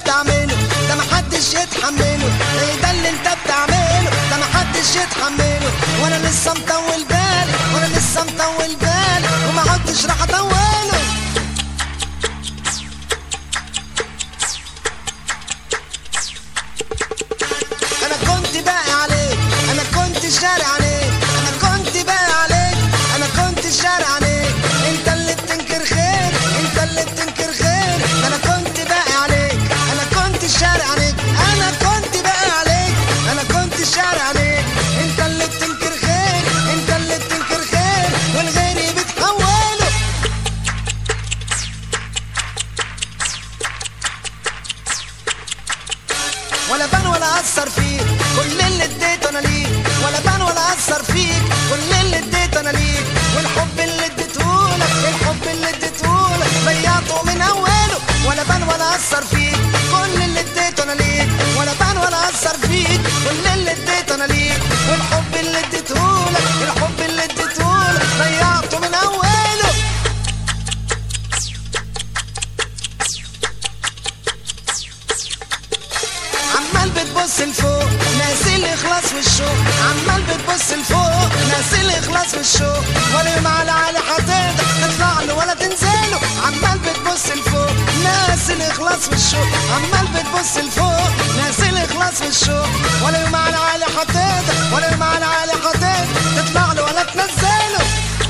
بتعمله ده محدش يتحمله ايه ده اللي انت بتعمله ده محدش يتحمله وانا لسه مطول بالي وانا لسه مطول بالي وما عدتش راح اطوله انا كنت باقي عليك انا كنت شاري عليك انا كنت باقي عليك انا كنت شاري عليك انت اللي بتنكر خير انت اللي بتنكر خير ده انا كنت باقي عليك انا كنت شاري عليك انا كنت باقي عليك انا كنت شاري عليك انت اللي بتنكر خير انت اللي بتنكر خير والغيري بتحوله ولا بان ولا اثر فيك كل اللي اديته انا ليك ولا بان ولا اثر فيك كل اللي اديته انا ليك والحب اللي اديتهولك الحب اللي اديتهولك ضيعته من اوله ولا بان ولا اثر فيك كل اللي اديته انا ليك ولا بان ولا اثر فيك كل اللي اديته انا ليك والحب اللي اديتهولك الحب اللي اديتهولك ضيعته من اوله عمال بتبص لفوق ناسي الاخلاص والشوق عمال بتبص لفوق ناسي الاخلاص والشوق ولا يوم على علي حاططك تطلع له ولا تنزله عمال بتبص لفوق ناسي الاخلاص والشوق عمال بتبص لفوق ناسي الاخلاص والشوق ولا يوم على علي حاططك ولا يوم على علي حاططك تطلع له ولا تنزله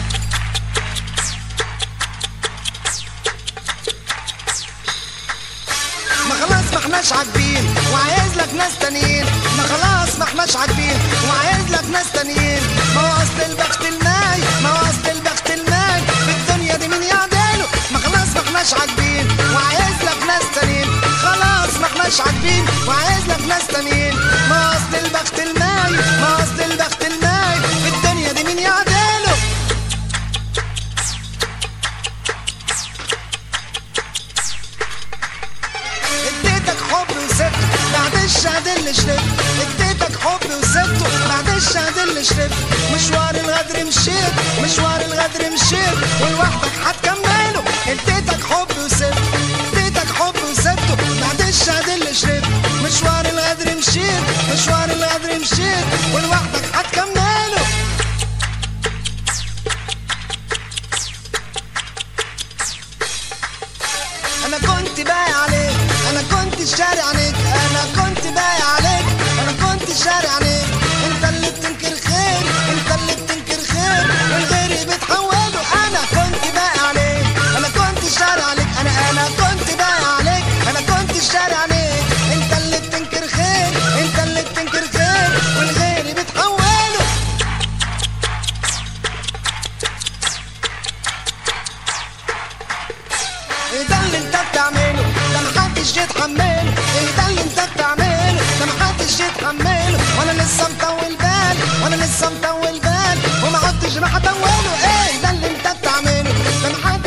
ما خلاص ما احناش عاجبين وعايز لك ناس تانيين ما خلاص ما احناش عاجبين وعايز لك ناس تانيين ما هو اصل البخت الماي ما هو اصل البخت الماي في الدنيا دي مين يعدله ما خلاص ما احناش عاجبين وعايز لك ناس تانيين خلاص ما احناش عاجبين وعايز لك ناس تانيين ما هو اصل البخت الماي ما هو اصل البخت الماي في الدنيا دي مين يعدله اديتك حب وسبته بعد الشهد اللي شربت اديتك حب وسبته بعد الشهد اللي شربت مشوار الغدر مشيت مشوار الغدر مشيت ولوحدك هتكمله اديتك حب وسبته اديتك حب وسبته بعد الشهد اللي شربت مشوار الغدر مشيت مشوار الغدر مشيت ولوحدك هتكمله انا كنت باقي عليك انا كنت شاري عليك انا كنت باقي عليك انا كنت شاري عليك انت اللي بتنكر خير انت اللي بتنكر خير والغيري بتحوله انا كنت باقي عليك انا كنت شاري عليك انا انا كنت باقي عليك انا كنت شاري عليك انت اللي بتنكر خير انت اللي بتنكر خير والغيري بتحوله ايه ده اللي انت بتعمله ده محدش يتحمله ايه ده اللي انت بتعمله ده محدش يتحمله وانا لسه مطول بالي وانا لسه مطول بالي وما عدتش راح اطوله ايه ده اللي انت بتعمله ده محدش